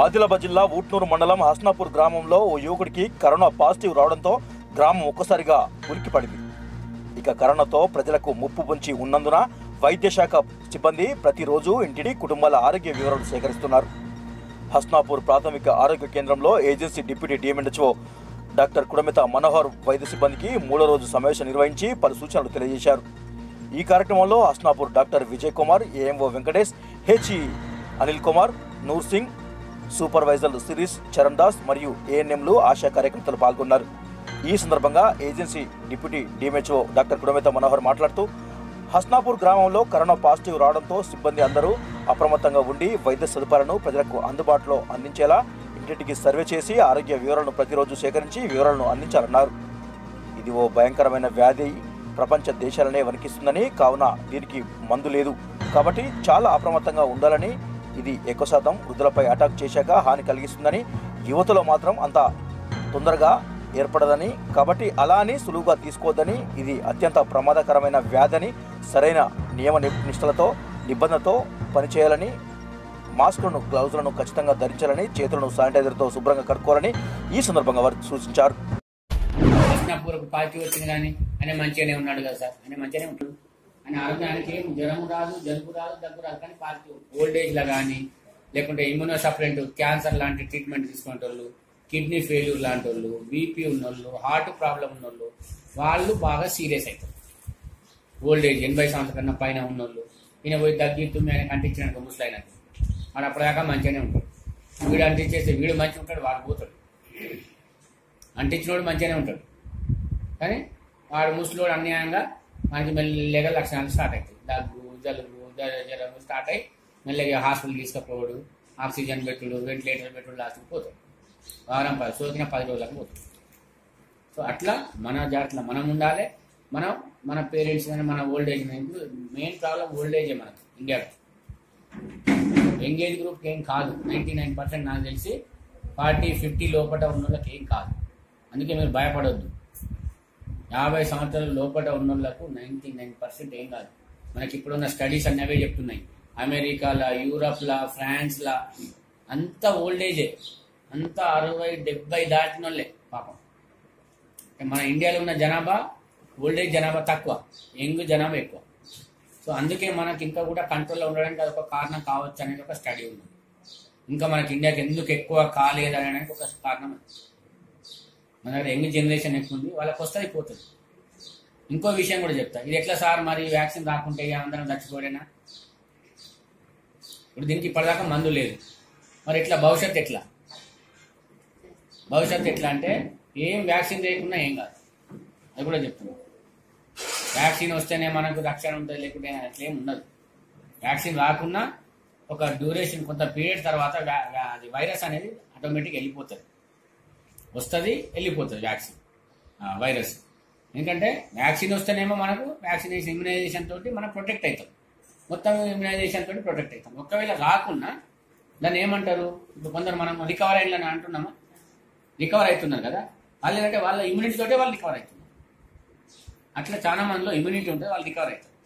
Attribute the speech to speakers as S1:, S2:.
S1: ఆదిలాబాద్ జిల్లా ఊట్నూరు మండలం హస్నాపూర్ గ్రామంలో ఓ యువకుడికి కరోనా పాజిటివ్ రావడంతో గ్రామం ఒక్కసారిగా ఉలిక్కిపడింది ఇక కరోనాతో ప్రజలకు ముప్పు పొంచి ఉన్నందున వైద్య శాఖ సిబ్బంది ప్రతిరోజు ఇంటిని కుటుంబాల ఆరోగ్య వివరాలు సేకరిస్తున్నారు హస్నాపూర్ ప్రాథమిక ఆరోగ్య కేంద్రంలో agency deputy DMHO doctor Kudamita Manohar వైద్య సిబ్బందికి మూడో రోజు సమావేశం నిర్వహించి పలు సూచనలు తెలియజేశారు ఈ కార్యక్రమంలో Hasnapur doctor Vijay Kumar AMO Venkatesh HE Anil Kumar Noor Singh సూపర్వైజర్లు సిరీస్ చరణ్ దాస్ మరియు ఏఎన్ఎంలు ఆశా కార్యకర్తలు పాల్గొన్నారు ఈ సందర్భంగా agency deputy DMHO doctor Kudamita Manohar మాట్లాడుతూ హస్నాపూర్ గ్రామంలో కరోనా పాజిటివ్ రావడంతో సిబ్బంది అందరూ అప్రమత్తంగా ఉండి వైద్య సదుపాయాలను ప్రజలకు అందుబాటులో అందించేలా ఇంటింటికి సర్వే చేసి ఆరోగ్య వివరాలను ప్రతిరోజు సేకరించి వివరాలను అందించాలన్నారు ఇది ఓ భయంకరమైన వ్యాధి ప్రపంచ దేశాలనే వణికిస్తుందని కావున దీనికి మందు లేదు కాబట్టి చాలా అప్రమత్తంగా ఉండాలని ఇది ఎక్కువ శాతం వృద్ధులపై అటాక్ చేశాక హాని కలిగిస్తుందని యువతలో మాత్రం అంత తొందరగా ఏర్పడదని కాబట్టి అలా అని సులువుగా తీసుకోవద్దని ఇది అత్యంత ప్రమాదకరమైన వ్యాధని సరైన నియమ ని- నిష్టలతో నిబంధనతో పనిచేయాలని మాస్కులను గ్లౌజులను ఖచ్చితంగా ధరించాలని చేతులను శానిటైజర్తో శుభ్రంగా కడుక్కోవాలని ఈ సందర్భంగా వారు సూచించారు
S2: కృష్ణాపూర్కు పార్టీ వచ్చింది కానీ ఆయన మంచిగానే ఉన్నాడు కదా సార్ ఆయన మంచిగానే ఉంటాడు ఆయన ఆరోగ్యానికి ఏం జ్వరం రాదు జలుబు రాదు దగ్గు రాదు కానీ పార్టీ ఓల్డ్ ఏజ్ లా కానీ లేకుంటే ఇమ్యూనో సప్లెంట్ క్యాన్సర్ లాంటి ట్రీట్మెంట్ తీసుకునే వాళ్ళు కిడ్నీ ఫెయిల్యూర్ లాంటి వాళ్ళు బీపీ ఉన్నోళ్ళు హార్ట్ ప్రాబ్లం ఉన్నోళ్ళు వాళ్ళు బాగా సీరియస్ అవుతారు ఓల్డ్ ఏజ్ ఎనభై సంవత్సరాల కన్నా పైన ఉన్నోళ్ళు ఈయన పోయి దగ్గి తుమ్మి ఆయన అంటించినాక ముసలైనకు వాడు అప్పటిదాకా మంచిగానే ఉంటాడు వీడు అంటించేస్తే వీడు మంచిగా ఉంటాడు వాడు పోతాడు అంటించినోడు మంచిగానే ఉంటాడు కానీ వాడు ముసలోడు అన్యాయంగా మనకి మెల్లగా లక్షణాలు స్టార్ట్ అవుతాయి దగ్గు జలుబు జ్వర- జ్వరం స్టార్ట్ అయ్యి మెల్లగా హాస్పిటల్ తీసుకుపోవడు ఆక్సిజన్ పెట్టుడు వెంటిలేటర్ పెట్టుడు లాస్ట్కి పోతాడు వారం పది సోకిన పది రోజులకు పోతాడు సో అట్లా మన జాగ్రత్తలో మనం ఉండాలి మనం మన పేరెంట్స్ కానీ మన ఓల్డ్ ఏజ్ ఇప్పుడు మెయిన్ ప్రాబ్లం ఓల్డ్ ఏజే మనకు ఇండియాలో యంగ్ ఏజ్ గ్రూప్కి ఏం కాదు నైంటీ నైన్ పర్సెంట్ నాకు తెలిసి ఫార్టీ ఫిఫ్టీ లోపల ఉన్న వాళ్ళకి ఏం కాదు అందుకే మీరు భయపడొద్దు యాభై సంవత్సరాల లోపల ఉన్న వాళ్ళకు నైంటీ నైన్ పర్సెంట్ ఏం కాదు మనకి ఇప్పుడున్న స్టడీస్ అన్నీ అవే చెప్తున్నాయి అమెరికాలా యూరప్లా ఫ్రాన్స్లా అంత ఓల్డ్ ఏజే అంత అరవై డెబ్బై దాటిన వాళ్ళే పాపం మన ఇండియాలో ఉన్న జనాభా ఓల్డ్ ఏజ్ జనాభా తక్కువ యంగ్ జనాభా ఎక్కువ సో అందుకే మనకి ఇంకా కూడా కంట్రోల్లో ఉండడానికి అదొక కారణం కావచ్చు అనేది ఒక స్టడీ ఉంది ఇంకా మనకి ఇండియాకి ఎందుకు ఎక్కువ కాలేదు అనడానికి ఒక కారణం అది. మన దగ్గర యంగ్ జనరేషన్ ఎక్కువ ఉంది వాళ్ళకి వస్తుంది పోతుంది ఇంకో విషయం కూడా చెప్తా ఇది ఎట్లా సార్ మరి వ్యాక్సిన్ రాకుంటే అందరం చచ్చిపోడేనా ఇప్పుడు దీనికి ఇప్పటిదాకా మందు లేదు మరి ఎట్లా భవిష్యత్ ఎట్లా భవిష్యత్ ఎట్లా అంటే ఏం వ్యాక్సిన్ లేకున్నా ఏం కాదు అది కూడా చెప్తున్నాను వ్యాక్సిన్ వస్తేనే మనకు రక్షణ ఉంటుంది లేకుంటే అట్లేం ఉండదు వ్యాక్సిన్ రాకున్నా ఒక డ్యూరేషన్ కొంత పీరియడ్ తర్వాత వ్యా- వ్యా- అది వైరస్ అనేది ఆటోమేటిక్ వెళ్ళిపోతుంది వస్తుంది వెళ్ళిపోతుంది వ్యాక్సిన్ ఆ, వైరస్ ఎందుకంటే వ్యాక్సిన్ వస్తేనేమో మనకు వ్యాక్సినేషన్ ఇమ్యునైజేషన్ తోటి మనం ప్రొటెక్ట్ అవుతాం మొత్తం ఇమ్యునైజేషన్ తోటి ప్రొటెక్ట్ అవుతాం ఒకవేళ రాకున్నా దాన్ని ఏమంటారు ఇప్పుడు కొందరు మనం రికవర్ అయ్యిందని అంటున్నామా రికవర్ అవుతున్నారు కదా వాళ్ళు ఏంటంటే వాళ్ళ ఇమ్యూనిటీ తోటే వాళ్ళు రికవర్ అవుతున్నారు అట్లా చాలా మందిలో ఇమ్యూనిటీ ఉంటుంది వాళ్ళు రికవర్ అవుతారు